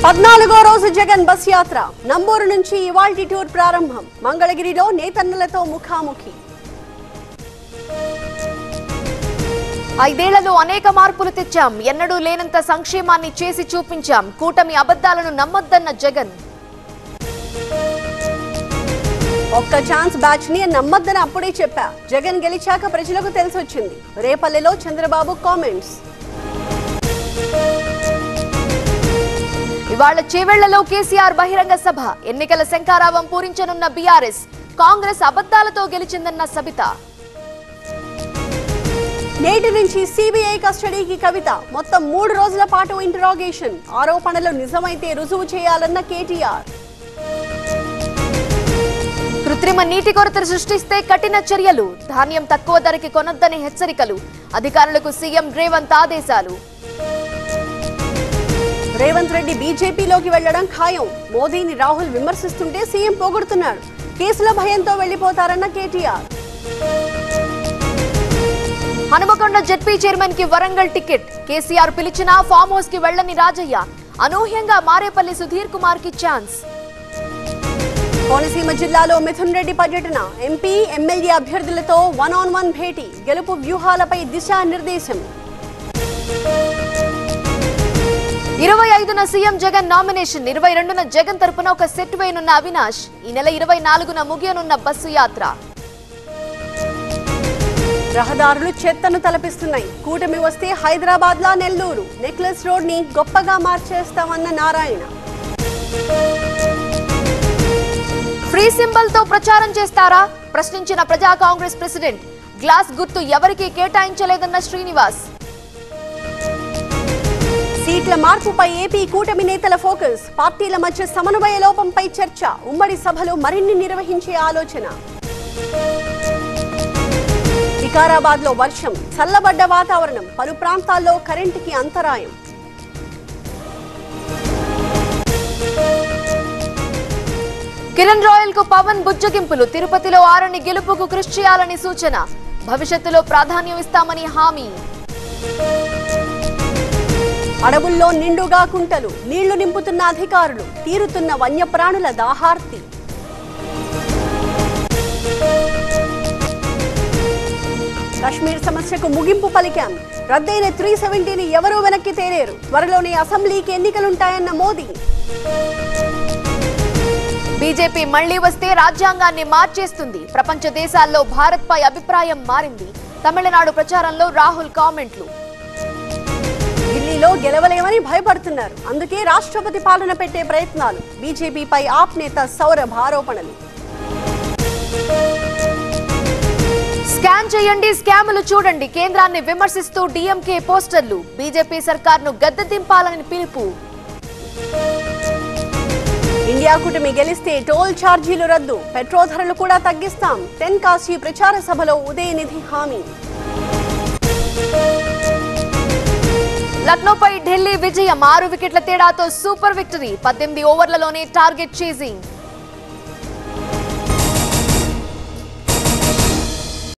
పద్నాలుగో రోజు జగన్ బస్ యాత్ర నంబూరు నుంచి ఇవాల్టి టూర్ ప్రారంభం మంగళగిరిలో నేతన్నలతో ముఖాముఖి ఐదేళ్లలో అనేక మార్పులు తెచ్చాం ఎన్నడూ లేనంత సంక్షేమాన్ని చేసి చూపించాం కూటమి అబద్ధాలను నమ్మొద్దన్న జగన్ ఒక్క ఛాన్స్ బ్యాచ్ ని నమ్మద్దని అప్పుడే చెప్పా జగన్ గెలిచాక ప్రజలకు తెలిసొచ్చింది రేపల్లెలో చంద్రబాబు కామెంట్స్ ఇవాళ చేవెళ్లలో కేసీఆర్ బహిరంగ సభ ఎన్నికల శంకారావం పూరించనున్న బీఆర్ఎస్ కాంగ్రెస్ అబద్ధాలతో గెలిచిందన్న సబిత నేటి నుంచి సిబిఐ కస్టడీకి కవిత మొత్తం మూడు రోజుల పాటు ఇంటరాగేషన్ ఆరోపణలు నిజమైతే రుజువు చేయాలన్న కేటీఆర్ కృత్రిమ నీటి కొరతను సృష్టిస్తే కఠిన చర్యలు ధాన్యం తక్కువ ధరకి కొనొద్దని హెచ్చరికలు అధికారులకు సీఎం రేవంత్ ఆదేశాలు రేవంత్ రెడ్డి బీజేపీలోకి వెళ్లడం ఖాయం మోదీని రాహుల్ విమర్శిస్తుంటే సీఎం పొగుడుతున్నాడు కేసుల భయంతో వెళ్లిపోతారన్న కేటీఆర్ హనుమకొండ జెడ్పీ చైర్మన్ కి వరంగల్ టికెట్ కేసీఆర్ పిలిచినా ఫామ్ హౌస్ కి వెళ్లని రాజయ్య అనూహ్యంగా మారేపల్లి సుధీర్ కుమార్ కి ఛాన్స్ కోనసీమ జిల్లాలో మిథున్ రెడ్డి పర్యటన ఎంపీ ఎమ్మెల్యే అభ్యర్థులతో వన్ ఆన్ వన్ భేటీ గెలుపు వ్యూహాలపై దిశానిర్దేశం ఇరవై ఐదున సీఎం జగన్ నామినేషన్ ఇరవై రెండున జగన్ తరపున ఒక సెట్ వేయనున్న అవినాష్ ఈ నెల ఇరవై నాలుగున ముగియనున్న బస్సు యాత్ర రహదారులు చెత్తను తలపిస్తున్నాయి కూటమి వస్తే హైదరాబాద్ లా నెల్లూరు నెక్లెస్ రోడ్ ని గొప్పగా మార్చేస్తామన్న నారాయణ ఫ్రీ సింబల్ తో ప్రచారం చేస్తారా ప్రశ్నించిన ప్రజా కాంగ్రెస్ ప్రెసిడెంట్ గ్లాస్ గుర్తు ఎవరికీ కేటాయించలేదన్న శ్రీనివాస్ సీట్ల మార్పుపై ఏపీ కూటమి నేతల ఫోకస్ పార్టీల మధ్య సమన్వయ లోపంపై చర్చ ఉమ్మడి సభలు మరిన్ని నిర్వహించే ఆలోచన వికారాబాద్ లో వర్షం చల్లబడ్డ వాతావరణం పలు ప్రాంతాల్లో కరెంటుకి అంతరాయం కిరణ్ రాయల్ కు పవన్ బుజ్జగింపులు తిరుపతిలో ఆరుని గెలుపుకు కృషి చేయాలని సూచన భవిష్యత్తులో ప్రాధాన్యం ఇస్తామని హామీ అడవుల్లో నిండుగా కుంటలు నీళ్లు నింపుతున్న అధికారులు తీరుతున్న వన్యప్రాణుల దాహార్తి కశ్మీర్ సమస్యకు ముగింపు పలికాం రద్దయిన త్రీ సెవెంటీని ఎవరూ వెనక్కి తేలేరు త్వరలోనే అసెంబ్లీకి ఎన్నికలుంటాయన్న మోదీ బీజేపీ మళ్లీ వస్తే రాజ్యాంగాన్ని మార్చేస్తుంది ప్రపంచ దేశాల్లో భారత్ పై అభిప్రాయం మారింది తమిళనాడు ప్రచారంలో రాహుల్ కామెంట్లు ఢిల్లీలో గెలవలేమని భయపడుతున్నారు అందుకే రాష్ట్రపతి పాలన పెట్టే ప్రయత్నాలు బీజేపీపై ఆప్ నేత సౌరభ్ ఆరోపణలు స్కాన్ చేయండి స్కాములు చూడండి కేంద్రాన్ని విమర్శిస్తూ డీఎంకే పోస్టర్లు బీజేపీ సర్కార్ను గద్దె దింపాలని పిలుపు ఇండియా కూటమి గెలిస్తే టోల్ ఛార్జీలు రద్దు పెట్రోల్ ధరలు కూడా తగ్గిస్తాం టెన్ కాశీ ప్రచార సభలో ఉదయనిధి హామీ లక్నోపై ఢిల్లీ విజయం ఆరు వికెట్ల తేడాతో సూపర్ విక్టరీ పద్దెనిమిది ఓవర్లలోనే టార్గెట్ చేసింగ్